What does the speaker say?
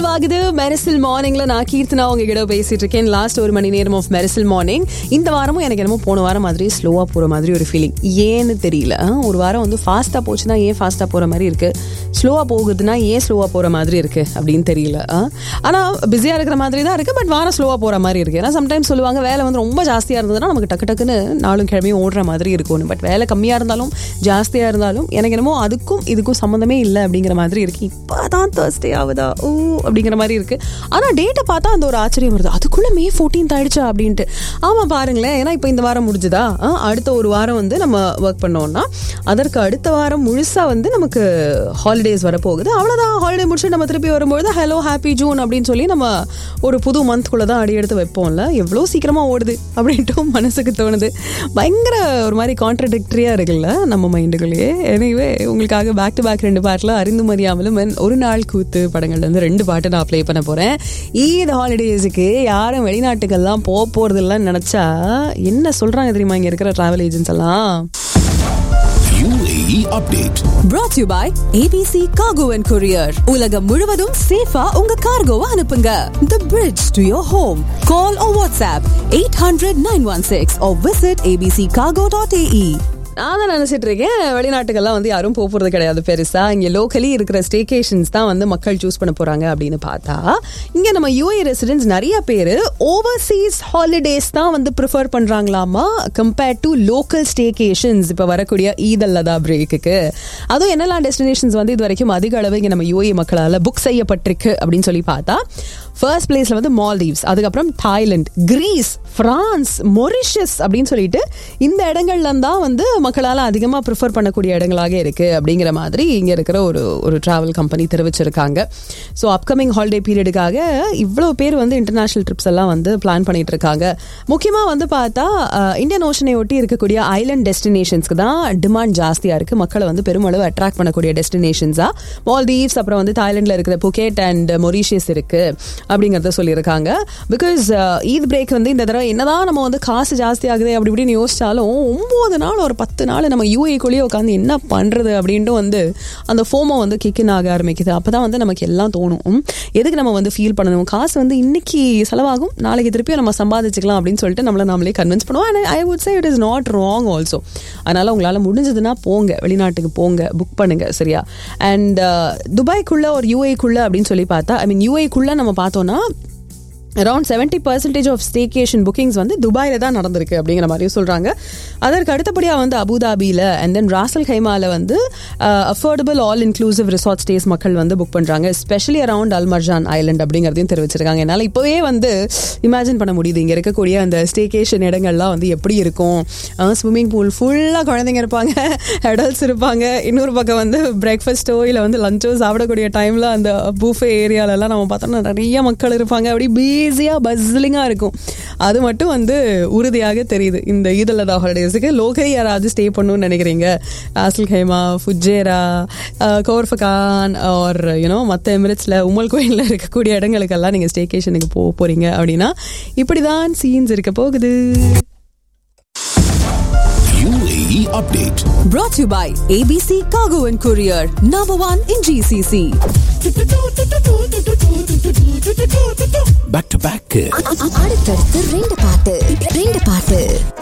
Involve ஆகுது மெரிசல் மார்னிங்ல நான் கீர்த்தனா உங்ககிட்ட பேசிட்டு இருக்கேன் லாஸ்ட் ஒரு மணி நேரம் ஆஃப் மெரிசல் மார்னிங் இந்த வாரமும் எனக்கு என்னமோ போன வாரம் மாதிரி ஸ்லோவா போற மாதிரி ஒரு ஃபீலிங் ஏன்னு தெரியல ஆ, ஒரு வாரம் வந்து ஃபாஸ்டா போச்சுன்னா ஏன் ஃபாஸ்டா போற மாதிரி இருக்கு ஸ்லோவா போகுதுன்னா ஏன் ஸ்லோவா போற மாதிரி இருக்கு அப்படின்னு தெரியல ஆ. ஆனா பிஸியா இருக்கிற மாதிரி தான் இருக்கு பட் வாரம் ஸ்லோவா போற மாதிரி இருக்கு ஏன்னா சம்டைம்ஸ் சொல்லுவாங்க வேலை வந்து ரொம்ப ஜாஸ்தியா இருந்ததுன்னா நமக்கு டக்கு டக்குன்னு நாளும் கிழமையும் ஓடுற மாதிரி இருக்கும் பட் வேலை கம்மியா இருந்தாலும் ஜாஸ்தியா இருந்தாலும் எனக்கு என்னமோ அதுக்கும் இதுக்கும் சம்மந்தமே இல்லை அப்படிங்கிற மாதிரி இருக்கு இப்பதான் தேர்ஸ்டே ஆகுதா ஓ அப்படிங்கிற மாதிரி இருக்கு ஆனா டேட்டை பார்த்தா அந்த ஒரு ஆச்சரியம் வருது அதுக்குள்ள மே ஃபோர்டீன்த் ஆயிடுச்சா அப்படின்ட்டு ஆமா பாருங்களேன் ஏன்னா இப்போ இந்த வாரம் முடிஞ்சுதா ஆ, அடுத்த ஒரு வாரம் வந்து நம்ம ஒர்க் பண்ணோம்னா அதற்கு அடுத்த வாரம் முழுசா வந்து நமக்கு ஹாலிடேஸ் வரப்போகுது அவ்வளவுதான் ஹாலிடே முடிச்சு நம்ம திருப்பி வரும்போது ஹலோ ஹாப்பி ஜூன் அப்படின்னு சொல்லி நம்ம ஒரு புது மந்த்குள்ள தான் அடி எடுத்து வைப்போம்ல எவ்வளோ சீக்கிரமா ஓடுது அப்படின்ட்டு மனசுக்கு தோணுது பயங்கர ஒரு மாதிரி கான்ட்ரடிக்டரியா இருக்குல்ல நம்ம மைண்டுக்குள்ளேயே எனிவே உங்களுக்காக பேக் டு பேக் ரெண்டு பாட்டில் அறிந்து மறியாமலும் and ஒரு நாள் கூத்து படங்கள்ல இருந்து ரெண்டு பாட்டு நான் ப்ளே பண்ண போறேன் ஈத் ஹாலிடேஸுக்கு யாரும் வெளிநாட்டுக்கெல்லாம் போக போறதில்லன்னு நினைச்சா என்ன சொல்றாங்க தெரியுமா இங்க இருக்கிற டிராவல் ஏஜென்ட்ஸ் எல்லாம் UAE update. brought to you by ABC Cargo and Courier. உலகம் முழுவதும் சேஃபா உங்க கார்கோவை அனுப்புங்க. The bridge to your home. Call or WhatsApp 800 916 or visit abccargo.ae. நான் தான் நினைச்சிட்டு இருக்கேன் வெளிநாட்டுக்கெல்லாம் வந்து யாரும் போக போறது கிடையாது பெருசா இங்க லோக்கலி இருக்கிற ஸ்டேகேஷன்ஸ் தான் வந்து மக்கள் சூஸ் பண்ண போறாங்க அப்படின்னு பார்த்தா இங்க நம்ம யூஏ ரெசிடென்ட்ஸ் நிறைய பேர் ஓவர்சீஸ் ஹாலிடேஸ் தான் வந்து ப்ரிஃபர் பண்றாங்களாமா கம்பேர்ட் டு லோக்கல் ஸ்டேகேஷன்ஸ் இப்போ வரக்கூடிய ஈத் அல்லதா பிரேக்குக்கு அதுவும் என்னெல்லாம் டெஸ்டினேஷன்ஸ் வந்து இது வரைக்கும் அதிக அளவு இங்க நம்ம யூஏ மக்களால் புக் செய்யப்பட்டிருக்கு அப்படின்னு சொல்லி பார்த்தா ஃபர்ஸ்ட் பிளேஸ்ல வந்து மால்தீவ்ஸ் அதுக்கப்புறம் தாய்லாந்து கிரீஸ் பிரான்ஸ் மொரிஷியஸ் அப்படின்னு சொல்லிட்டு இந்த இடங்கள்ல தான் வந்து மக்களால் அதிகமாக ப்ரிஃபர் பண்ணக்கூடிய இடங்களாக இருக்கு அப்படிங்கிற மாதிரி இங்க இருக்கிற ஒரு ஒரு டிராவல் கம்பெனி தெரிவிச்சிருக்காங்க ஸோ அப்கமிங் ஹாலிடே பீரியடுக்காக இவ்வளோ பேர் வந்து இன்டர்நேஷனல் ட்ரிப்ஸ் எல்லாம் வந்து பிளான் பண்ணிட்டு இருக்காங்க முக்கியமாக வந்து பார்த்தா அஹ், இந்தியன் ஓஷனை ஒட்டி இருக்கக்கூடிய ஐலண்ட் டெஸ்டினேஷன்ஸ்க்கு தான் டிமாண்ட் ஜாஸ்தியாக இருக்கு மக்களை வந்து பெருமளவு அட்ராக்ட் பண்ணக்கூடிய டெஸ்டினேஷன்ஸா மால்தீவ்ஸ் அப்புறம் வந்து தாய்லாண்டில் இருக்கிற புகேட் அண்ட் மொரீஷியஸ் இருக்கு அப்படிங்கறத சொல்லியிருக்காங்க பிகாஸ் ஈத் பிரேக் வந்து இந்த தடவை என்னதான் நம்ம வந்து காசு ஜாஸ்தி ஆகுது அப்படி இப்படின்னு யோசிச்சாலும் ஒன்பது நாள் ஒரு பத்து நாள் நம்ம யூஏக்குள்ளேயே உட்காந்து என்ன பண்றது அப்படின்ட்டு வந்து அந்த ஃபோமோ வந்து கிக்கின் ஆக ஆரம்பிக்குது அப்பதான் வந்து நமக்கு எல்லாம் தோணும் உம், எதுக்கு நம்ம வந்து ஃபீல் பண்ணணும் காசு வந்து இன்னைக்கு செலவாகும் நாளைக்கு திருப்பியும் நம்ம சம்பாதிச்சுக்கலாம் அப்படின்னு சொல்லிட்டு நம்மளை நாமளே கன்வின்ஸ் பண்ணுவோம் I would say it is not wrong also அதனால உங்களால முடிஞ்சதுன்னா போங்க வெளிநாட்டுக்கு போங்க புக் பண்ணுங்க சரியா அண்ட் துபாய்க்குள்ள ஒரு யூஏக்குள்ள அப்படின்னு சொல்லி பார்த்தா ஐ மீன் யூஏக்குள்ள நம்ம பார்த்தோம்னா around seventy percentage of staycation bookings வந்து துபாயில் தான் நடந்திருக்கு அப்படிங்கிற மாதிரியும் சொல்கிறாங்க அதற்கு அடுத்தபடியாக வந்து அபுதாபியில் அண்ட் தென் ராசல் கைமாவில் வந்து affordable all inclusive resort stays மக்கள் வந்து புக் பண்ணுறாங்க ஸ்பெஷலி அரவுண்ட் அல்மர்ஜான் ஐலண்ட் அப்படிங்கிறதையும் தெரிவிச்சிருக்காங்க என்னால் இப்போவே வந்து இமேஜின் பண்ண முடியுது இங்கே இருக்கக்கூடிய அந்த ஸ்டேகேஷன் இடங்கள்லாம் வந்து எப்படி இருக்கும் ஸ்விம்மிங் பூல் ஃபுல்லாக குழந்தைங்க இருப்பாங்க அடல்ட்ஸ் இருப்பாங்க இன்னொரு பக்கம் வந்து பிரேக்ஃபாஸ்ட்டோ இல்லை வந்து லஞ்சோ சாப்பிடக்கூடிய டைமில் அந்த பூஃபே ஏரியாலெல்லாம் நம்ம பார்த்தோம்னா நிறைய மக்கள் இருப்பாங்க அப்படி பீஸியாக பஸ்லிங்காக இருக்கும் அது மட்டும் வந்து உறுதியாக தெரியுது இந்த ஈதல்லதா ஹாலிடேஸுக்கு லோக்கல் யாராவது ஸ்டே பண்ணணும்னு நினைக்கிறீங்க Ras al Khaimah Fujairah Khor Fakkan or you know மற்ற எமிரேட்ஸில் உமல் கோயிலில் இருக்கக்கூடிய இடங்களுக்கெல்லாம் நீங்கள் ஸ்டேகேஷனுக்கு போக போகிறீங்க அப்படின்னா இப்படி தான் சீன்ஸ் இருக்க போகுது UAE update. Brought to you by ABC Cargo and Courier. Number one in GCC. Back to back. அடுத்தடுத்து ரெண்டு பாட்டு ரெண்டு பாட்டு